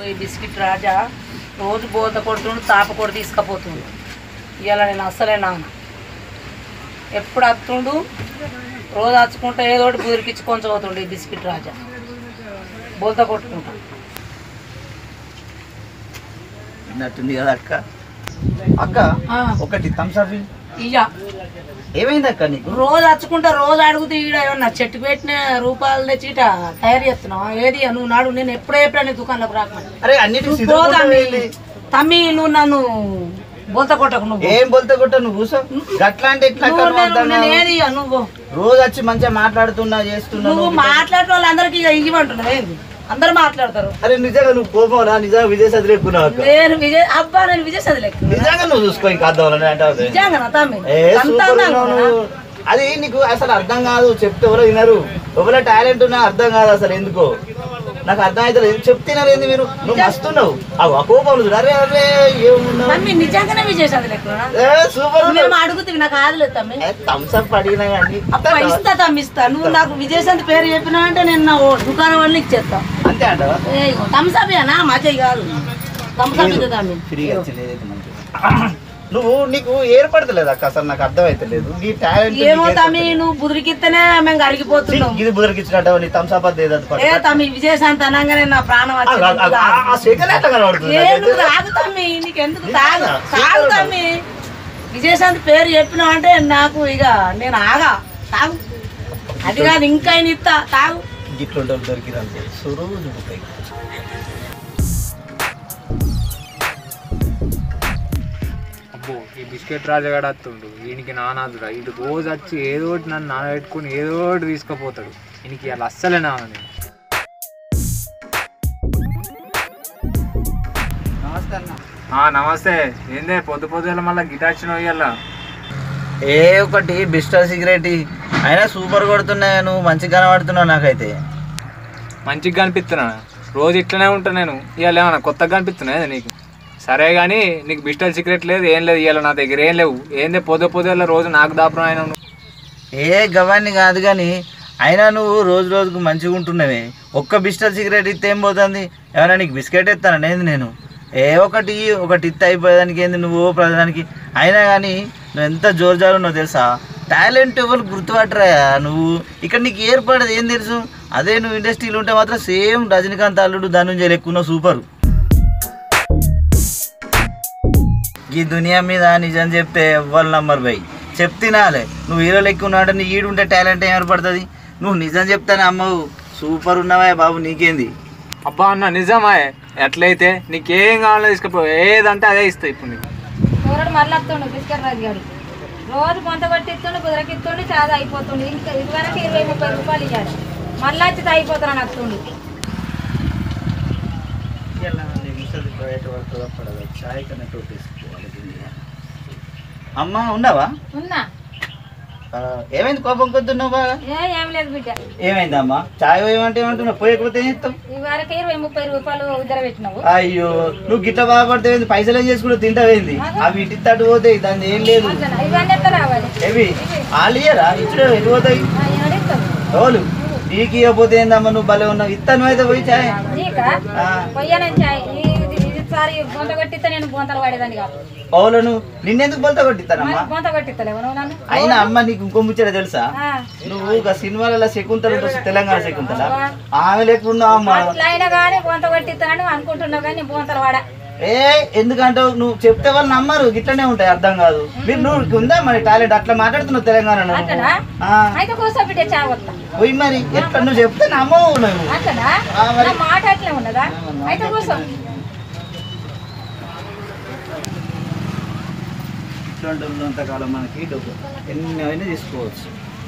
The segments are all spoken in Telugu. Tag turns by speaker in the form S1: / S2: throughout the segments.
S1: ఈ బిస్కెట్ రాజా రోజు బోత కొడుతుండు తాప కొడు తీసుకుపోతుండు ఇవాళ నేను అస్సలే నాన్న ఎప్పుడు అత్తుండు రోజు అచ్చుకుంటా ఏదో ఒకటి బుదిరికిచ్చి కొంచెం పోతుండు ఈ బిస్కెట్ రాజా బోత కొట్టుకుంటా
S2: విన్నట్టుంది కదా అక్క అక్క
S1: ఆ,
S2: ఒకటి థమ్స్అప్
S1: ఇయ్య
S2: ఏమైంది అక్క నీకు
S1: రోజు అచ్చుకుంటా రోజు అడుగుతూ ఈడ ఏమన్నా చెట్టు పెట్టిన రూపాయలు తెచ్చి ఇట తయారు చేస్తున్నావా ఏది నువ్వు నాడు నేను ఎప్పుడే ఎప్పుడే నీ దుకాణంలోకి రాకమని
S2: అరే అన్నిటి
S1: నువ్వు
S2: సిద్ధం
S1: పో
S2: కొట్ట
S1: తమ్మి
S2: వెళ్ళి.
S1: తమ్మి నువ్వు నన్ను బోత కొట్టకు నువ్వు
S2: ఏం బొల్త కొట్ట నువ్వు కూర్చో గట్లా అంటే ఎట్లా అక్క
S1: నువ్వు
S2: నువ్వు
S1: నేను-
S2: అర్థం
S1: నేను
S2: కాదు.
S1: ఏది ఇయ్య నువ్వు
S2: రోజు వచ్చి మంచిగా మాట్లాడుతున్నా చేస్తున్నా
S1: నువ్వు
S2: నువ్వు
S1: మాట్లాడే వాళ్ళందరికీ ఇక ఇవ్వమంటున్నావు ఏంది అందరు మాట్లాడతారు
S2: అరే నిజంగా నువ్వు కోపం రా నిజంగా విజయ్ సదిరి ఎక్కున్నావు అక్క
S1: నేను విజయ్ అబ్బా నేను విజయ్ చదిలేకు
S2: నిజంగా నువ్వు చూసుకో ఇంకా అర్థం అంటావు
S1: నిజంగా తమ్మి
S2: ఏ సూపర్ ఉన్నావు నువ్వు. అది నీకు అసలు అర్థం కాదు చెప్తే ఎవరో వినరు ఎవరో టాలెంట్ ఉన్నా అర్థం కాదు అసలు ఎందుకో నాకు అర్థం అయితే చెప్తున్నారు ఏంది మీరు నువ్వు మస్తున్నావు అవు ఆ కోపం చూడు అరే అరే ఏమున్నావు
S1: తమ్మి నిజంగానే విజయ్ చదిలేకు
S2: ఏ సూపర్
S1: మేము అడుగుతుంది నాకు ఆదలేదు తమ్మి
S2: థమ్స్ అప్ అడిగినా కానీ
S1: అబ్బా ఇస్తా తమ్మి ఇస్తా నువ్వు నాకు విజయశాంతి పేరు చెప్పినా అంటే నేను నా ఓ దుకాణం వాళ్ళని ఇచ్చేస్తా
S2: అంతే అంటావా
S1: ఏ థమ్స్అప్ మజయ్ కాదు థమ్స్అప్ ఇది తమ్మి
S2: ఫ్రీగా వచ్చింది ఏదైతే మంచిది. నువ్వు నీకు ఏర్పడతలేదు అక్క అసలు నాకు అర్థం అవుతలేదు నీ టాలెంట్
S1: ఏమో తమ్మి నువ్వు బుదిరికిస్తేనే మేము కరిగిపోతున్నాం
S2: ఇది బుదరికిచ్చినట్టు నీ థమ్స్ అప్ అది ఏదది పట్టు.
S1: ఏ తమ్మి విజయశాంతి అనగానే నా ప్రాణం
S2: ఆ, ఆ, ఆ,
S1: వచ్చింది
S2: ఆ సెకండ్ ఎట్లా కనబడుతుంది
S1: ఏ
S2: నాకైతే?
S1: నువ్వు తాగు తమ్మి నీకెందుకు తాగు
S2: నిజంగా?
S1: తాగు తమ్మి విజయశాంతి పేరు చెప్పినావు అంటే నాకు ఇక నేను ఆగా తాగు అది కాదు ఇంకా ఆయన ఇస్తా తాగు
S2: గిట్లుంటే దొరికింది సురోజు బుక్
S3: అబ్బో ఈ బిస్కెట్ రాజగాడు వస్తుండు వీనికి నానాదురా ఇటు రోజు వచ్చి ఏదో ఒకటి నన్ను నానబెట్టుకుని ఏదో ఒకటి తీసుకుపోతాడు వీనికి అలా అస్సలే నాన్న నేను
S2: నమస్తే అన్న
S3: ఆ, నమస్తే ఏందే పొద్దు పొద్దుల మళ్ళీ గిటార్ వచ్చిన ఇయ్యాల
S2: ఏ ఒకటి బిస్టర్ సిగరెట్ అయినా సూపర్ కొడుతున్నాయి నువ్వు మంచిగా కనబడుతున్నావు నాకైతే
S3: మంచిగా కనిపిస్తున్నా రోజు ఇట్లనే ఉంటా నేను ఇవాళ ఏమన్నా కొత్తగా కనిపిస్తున్నాయి నీకు సరే కానీ నీకు బిస్టల్ సీక్రెట్ లేదు ఏం లేదు ఇవాళ నా దగ్గర ఏం లేవు ఏందే పొద్దు పొద్దుల రోజు నాకు దాపురం అయినా నువ్వు
S2: ఏ గవాన్ని కాదు కానీ అయినా నువ్వు రోజు రోజుకు మంచిగా ఉంటున్నావే ఒక్క బిస్టర్ సిగరెట్ ఇస్తే ఏం పోతుంది ఏమైనా నీకు బిస్కెట్ ఇస్తాను ఏంది నేను ఏ ఒకటి ఒకటి ఇత్త అయిపోయేదానికి ఏంది నువ్వు ప్రధానికి అయినా కానీ నువ్వు ఎంత జోరు జారు ఉన్నావు తెలుసా టాలెంట్ ఎవరు గుర్తుపట్టరా నువ్వు ఇక్కడ నీకు ఏర్పడదు ఏం తెలుసు అదే నువ్వు ఇండస్ట్రీలో ఉంటే మాత్రం సేమ్ రజనీకాంత్ అల్లుడు ధనుంజయ్ ఎక్కువ సూపర్ ఈ దునియా మీద నిజం చెప్తే ఎవ్వరు నంబర్ బై చెప్తినాలే నువ్వు హీరో లెక్క ఉన్నాడు నీ ఈడుంటే టాలెంట్ ఏం ఏర్పడుతుంది నువ్వు నిజం చెప్తానే అమ్మవు సూపర్ ఉన్నావా బాబు నీకేంది
S3: అబ్బా అన్న నిజమా ఎట్లయితే నీకేం కావాలో తీసుకుపో ఏదంటే అదే ఇస్తా ఇప్పుడు నీకు
S4: కూరడు మళ్ళీ వస్తుండు బిస్కెట్ రాజు గారు రోజు కొంత కొట్టిస్తుండు కుదరకిస్తుండు చాలా అయిపోతుండు ఇంకా ఇదివరకు ఇరవై ముప్పై రూపాయలు ఇవ్వాలి మళ్ళీ వచ్చి తాగిపోతారని వస్తుండు
S2: అమ్మ ఉన్నావా
S4: ఉన్నా
S2: ఆ, ఏమైంది కోపం కొద్దున్నావు బాగా
S4: ఏ ఏం లేదు బిడ్డ
S2: ఏమైందమ్మా చాయ్ ఏమంటే ఏమంటున్నావు పోయకపోతే ఏం చెప్తావు
S4: ఇదివరకు ఇరవై ముప్పై రూపాయలు ఉద్దర పెట్టినావు
S2: అయ్యో నువ్వు గిట్ల బాధపడితే ఏంది? పైసలు ఏం చేసుకుంటూ తింటావేంది అవి ఇంటి తట్టు పోతాయి దాన్ని ఏం లేదు
S4: అంతేనా? ఇవన్నీ ఎట్లా రావాలి
S2: ఏవి వాళ్ళు ఇయ్యరా ఇచ్చుడు ఎటు పోతాయి
S4: ఆ, ఎవరు ఇస్తారు?
S2: రోజు నీకు ఇవ్వకపోతే ఏందమ్మా నువ్వు భలే ఉన్నావు ఇస్తాను అయితే పోయి చాయ్
S4: నీకా
S2: ఆ.
S4: పొయ్యానని చాయ్ ఇది సారి బొంత కొట్టిస్తే నేను బొంతలు పడేదాన్ని కాదు
S2: పౌలను నిన్నెందుకు బొలత కొట్టిస్తానమ్మా
S4: బొంత కొట్టిస్తలేవు నువ్వు నన్ను
S2: అయినా అమ్మ నీకు ఇంకో ముచ్చట తెలుసా
S4: ఆ.
S2: నువ్వు ఒక సినిమాలలో శకుంతల ఉంటుంది తెలంగాణ శకుంతల ఆమె లేకున్నావు అమ్మ
S4: అట్లా అయినా కానీ బొంత కొట్టిస్తానని అనుకుంటున్నావు కానీ బొంతలు పడ
S2: ఏ ఎందుకంటే నువ్వు చెప్తే వాళ్ళు నమ్మరు గిట్లనే ఉంటాయి అర్థం కాదు మీరు నువ్వు ఉందా మరి టాలెంట్ అట్లా మాట్లాడుతున్నావు తెలంగాణలో
S4: అట్లనా
S2: ఆ,
S4: అయితే కూర్చో బిడ్డ చావత్తా
S2: పోయి మరి ఎట్లా నువ్వు చెప్తే నమ్మవు నువ్వు
S4: అట్లనా
S2: ఆ, మరి.
S4: నా మాట అట్లే ఉన్నదా అయితే కూర్చో
S2: ఇట్లాంటి ఉన్నంతకాలం మనకి డబ్బు ఎన్ని అయినా తీసుకోవచ్చు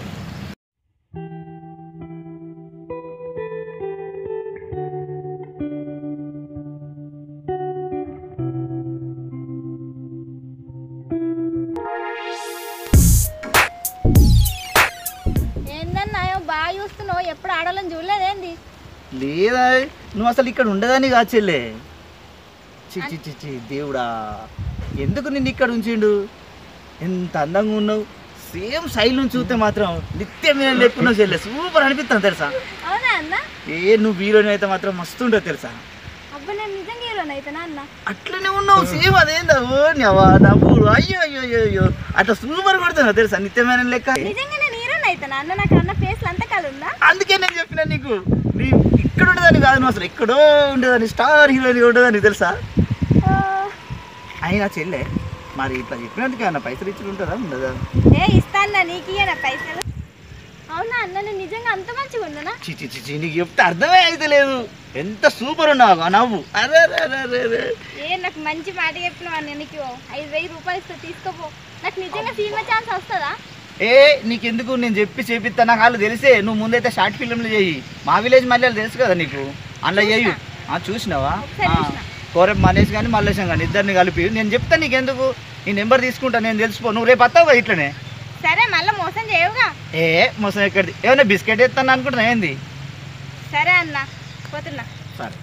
S4: ఏందన్నా బాగా చూస్తున్నావు ఎప్పుడు ఆడాలని చూడలేదేంది
S2: లేదా నువ్వు అసలు ఇక్కడ ఉండదని కాచెల్లే చి చి చి చి దేవుడా ఎందుకు నిన్ను ఇక్కడ ఉంచిండు ఎంత అందంగా ఉన్నావు సేమ్ సైడ్ నుంచి చూస్తే మాత్రం నిత్యం నేను లేకున్నావు చెల్లె సూపర్ అనిపిస్తాను తెలుసా
S4: అవునా అన్న
S2: ఏ నువ్వు హీరోయిన్ అయితే మాత్రం మస్తు ఉండదు తెలుసా
S4: అబ్బా
S5: నేను నిజంగా హీరోని అయితేనా అన్న
S2: అట్లనే ఉన్నావు సేమ్ అదేందా ఓ నవ్వా నవ్వుడు అయ్యో అయ్యో అయ్యో అయ్యో అట్లా సూపర్ కొడుతున్నా తెలుసా నిత్యమైన లెక్క
S5: నిజంగా నేను హీరోని అయితేనా అన్న నాకు అన్న ఫేస్ అంతా కలుందా
S2: అందుకే నేను చెప్పిన నీకు నీ ఇక్కడ ఉండదని కాదు నువ్వు అసలు ఎక్కడో ఉండదని స్టార్ హీరోయిన్ ఉండదని తెలుసా అయినా చెల్లె మరి ఇట్లా చెప్పినందుకు ఏమన్నా పైసలు ఇచ్చి ఉంటుందా ఉండదా
S5: ఏ ఇస్తాను నీకు ఇయ్యనా పైసలు అవునా అన్న నేను నిజంగా అంత మంచిగా ఉండనా
S2: చిచి చిచి నీకు చెప్తే అర్థమే అయితే లేదు ఎంత సూపర్ ఉన్నావు ఆ నవ్వు అరే అరే అరే అరే అరే
S5: ఏ నాకు మంచి మాట చెప్పినావు అన్న నీకు ఐదు వెయ్యి రూపాయలు ఇస్తా తీసుకోపో నాకు నిజంగా సినిమా ఛాన్స్ వస్తుందా
S2: ఏ నీకెందుకు నేను చెప్పి చేపిస్తా నాకు వాళ్ళు తెలిసే నువ్వు ముందైతే షార్ట్ ఫిల్మ్లు చేయి మా విలేజ్ మళ్ళీ తెలుసు కదా నీకు అందులో చేయు ఆ, చూసినావా
S5: ఒకసారి
S2: ఆ,
S5: చూసినా.
S2: కోరెం మనీష్ కానీ మల్లేశం కానీ ఇద్దరిని కలిపి నేను చెప్తా నీకెందుకు నీ నెంబర్ తీసుకుంటా నేను తెలిసిపో నువ్వు రేపు వస్తావు కదా ఇట్లనే
S5: సరే మళ్ళీ మోసం చేయవుగా
S2: ఏ మోసం ఎక్కడిది ఏమైనా బిస్కెట్ ఎత్తాను అనుకుంటున్నా ఏంది
S5: సరే అన్న పోతున్నా
S2: సరే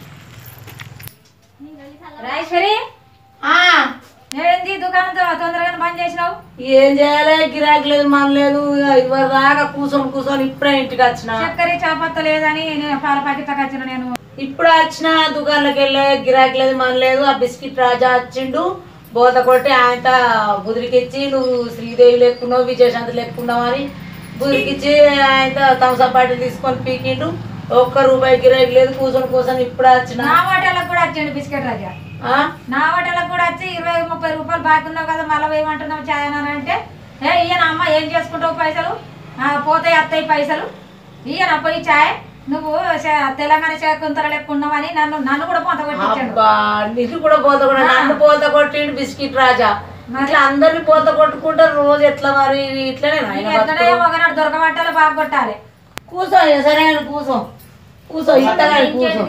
S4: రాజేశ్వరి ఏంది దుకాణం తో- తొందరగా బంద్ చేసినావు
S1: ఏం చేయాలి గిరాకీ లేదు మన లేదు ఇవరి దాకా కూర్చొని కూర్చొని ఇప్పుడే ఇంటికి వచ్చిన
S4: చక్కెర చాపత్త లేదని నేను పాల ప్యాకెట్ వచ్చిన నేను
S1: ఇప్పుడు వచ్చిన దుకాణంలోకి వెళ్ళే గిరాకీ లేదు మన లేదు ఆ బిస్కెట్ రాజా వచ్చిండు బోత కొట్టి ఆయన బుదిరికిచ్చి నువ్వు శ్రీదేవి లెక్కున్నావు విజయశాంతి లెక్కున్నావు అని బుదిరికిచ్చి ఆయన థమ్సప్ బాటిల్ తీసుకొని పీకిండు ఒక్క రూపాయి గిరాకీ లేదు కూర్చొని కూర్చొని ఇప్పుడు వచ్చిన
S4: నా హోటల్కి కూడా వచ్చిండు బిస్కెట్ రాజా
S1: ఆ?
S4: నా హోటల్కి కూడా వచ్చి ఇరవై ముప్పై రూపాయలు బాకీ ఉన్నావు కదా మళ్ళీ వేయమంటున్నావు చాయ్ అని అంటే ఏ ఈయన అమ్మ ఏం చేసుకుంటావు పైసలు ఆ, పోతాయి అత్తయి పైసలు ఈయన పోయి చాయ్ నువ్వు శ- తెలంగాణ శాకుంతల లెక్క ఉన్నావని నన్ను నన్ను కూడా పొంత కొట్టించాడు
S1: అబ్బా నిన్ను కూడా పోత కొట్ట నన్ను పోత కొట్టిండు బిస్కెట్ రాజా ఇట్లా అందరిని పోత కొట్టుకుంటారు రోజు ఎట్లా మరి ఇట్లనే నాయన
S4: ఎక్కడే ఒకనాడు దొరకబట్టాలి బాగా కొట్టాలి
S1: కూర్చో ఇక సరే అని కూర్చో కూర్చో ఇంతగా కూర్చో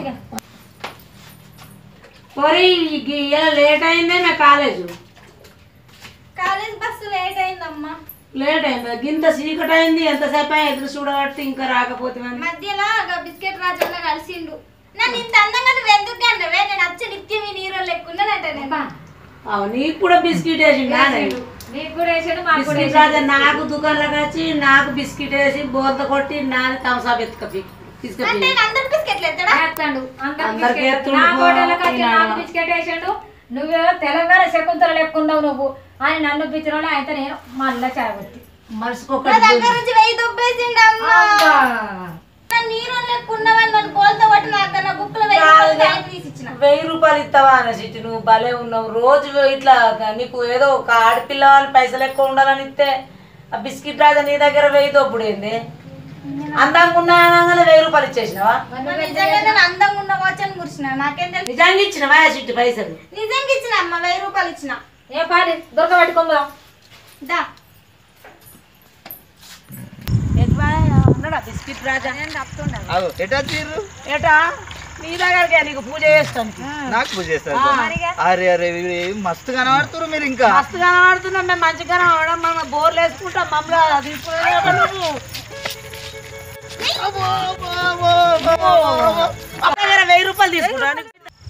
S1: మరి ఇలా లేట్ అయిందే నా కాలేజ్
S5: కాలేజ్ బస్సు లేట్ అయిందమ్మా
S1: లేట్ అయిందా గింత చీకటి అయింది ఎంతసేపు అయ్యి ఎదురు చూడబట్టి ఇంకా రాకపోతే మరి.
S5: మధ్యలో ఒక బిస్కెట్ రాజులో కలిసిండు నన్ను ఇంత అందంగా నువ్వు ఎందుకు కన్నవే నేను వచ్చి నిత్యం ఈ నీరు లెక్కున్నానంట నేను
S1: అవు నీకు కూడా బిస్కెట్ వేసిండా
S4: నీకు కూడా వేసాడు మాకు కూడా
S1: బిస్కెట్ రాజా నాకు దుకాణంలోకి వచ్చి నాకు బిస్కెట్ వేసి బోత కొట్టి నాది తమసా ఎత్తుక తీసుకపోయి
S5: అంటే నేను అందరు బిస్కెట్లు ఎత్తాడా
S4: వేస్తాడు అందరికి
S1: అందరికి
S4: బిస్కెట్.
S1: ఎత్తుండు
S4: నా
S1: పో,
S4: హోటల్కి వచ్చి
S1: ఈయన.
S4: నాకు బిస్కెట్ వేసాడు నువ్వేమో తెలంగాణ శకుంతల లెక్కున్నావు నువ్వు అని నన్ను పిచ్చిన వాళ్ళు అయితే నేను మళ్ళీ చాయ్ కొట్టి
S5: నా
S1: మనిషికొకటి
S5: దగ్గర నుంచి వెయ్యి దుబ్బేసిండు అమ్మా నా నీరు లెక్కున్నావని నన్ను కోల్తో కొట్టి నాకు నా బుక్కులో వెయ్యి రూపాయలు బ్యాగ్ తీసి ఇచ్చిన
S1: వెయ్యి రూపాయలు ఇస్తావా అనేసి నువ్వు భలే ఉన్నావు రోజు ఇట్లా నీకు ఏదో ఒక ఆడపిల్ల వాళ్ళు పైసలు ఎక్కువ ఉండాలని ఇస్తే ఆ బిస్కెట్ రాజా నీ దగ్గర వెయ్యి దొప్పుడు ఏంది అందంగా ఉన్నాగానే వెయ్యి రూపాయలు ఇచ్చేసినావా
S5: నా నిజంగా నేను అందంగా ఉండవచ్చు అని మురిసిన నాకేం తెలుసు
S1: నిజంగా ఇచ్చినవా ఆ చిట్టి పైసలు
S5: నిజంగా ఇచ్చిన అమ్మ వెయ్యి రూపాయలు ఇచ్చిన
S4: ఏ పాడి దొరకబెట్టుకుందాం
S5: దా
S1: ఉన్నాడా బిస్కెట్ రాజా
S2: అగో ఎటా తీరు
S1: ఏటా నీ దగ్గరకే నీకు పూజ చేస్తాను
S2: నాకు పూజ చేస్తారు అరే అరే వీడు ఏం మస్తు కనబడుతురు మీరు ఇంకా
S1: మస్తు కనబడుతున్నాం మేము మంచిగా కనబడడం మనం బోర్లు వేసుకుంటాం మమ్మల్ని తీసుకునే నువ్వు అమ్మ దగ్గర వెయ్యి రూపాయలు తీసుకుంటాను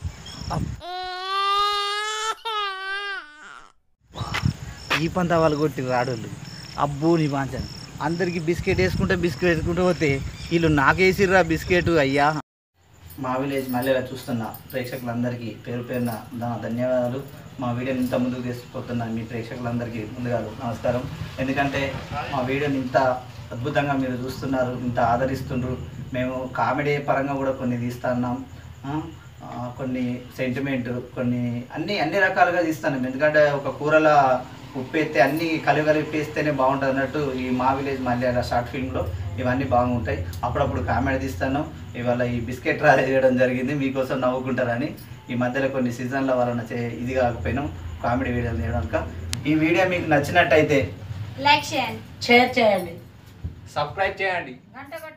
S2: ఈ పంత వాళ్ళు కొట్టి రాడోళ్ళు అబ్బో నీ పాంచాను అందరికి బిస్కెట్ వేసుకుంటే బిస్కెట్ వేసుకుంటూ పోతే వీళ్ళు నాకేసిర్రా బిస్కెట్ అయ్యా మా విలేజ్ మళ్ళీ చూస్తున్న ప్రేక్షకులందరికీ పేరు పేరున ధ- ధన్యవాదాలు మా వీడియోని ఇంత ముందుకు తీసుకుపోతున్న మీ ప్రేక్షకులందరికీ ముందుగా నమస్కారం ఎందుకంటే మా వీడియోని ఇంత అద్భుతంగా మీరు చూస్తున్నారు ఇంత ఆదరిస్తుండ్రు మేము కామెడీ పరంగా కూడా కొన్ని తీస్తున్నాం ఆ, ఆ, కొన్ని సెంటిమెంట్ కొన్ని అన్ని అన్ని రకాలుగా తీస్తున్నాం ఎందుకంటే ఒక కూరల ఉప్పు ఎత్తే అన్ని కలిపి కలిపి వేస్తేనే బాగుంటుంది అన్నట్టు ఈ మా విలేజ్ మలయాళ షార్ట్ ఫిల్మ్లో ఇవన్నీ బాగుంటాయి అప్పుడప్పుడు కామెడీ తీస్తాను ఇవాళ ఈ బిస్కెట్ రా చేయడం జరిగింది మీకోసం నవ్వుకుంటారని ఈ మధ్యలో కొన్ని సీజన్ల వలన చే ఇది కాకపోయినాం కామెడీ వీడియోలు చేయడానికి ఈ వీడియో మీకు నచ్చినట్టయితే
S5: లైక్ చేయండి
S1: షేర్ చేయండి
S3: సబ్స్క్రైబ్ చేయండి
S4: గంట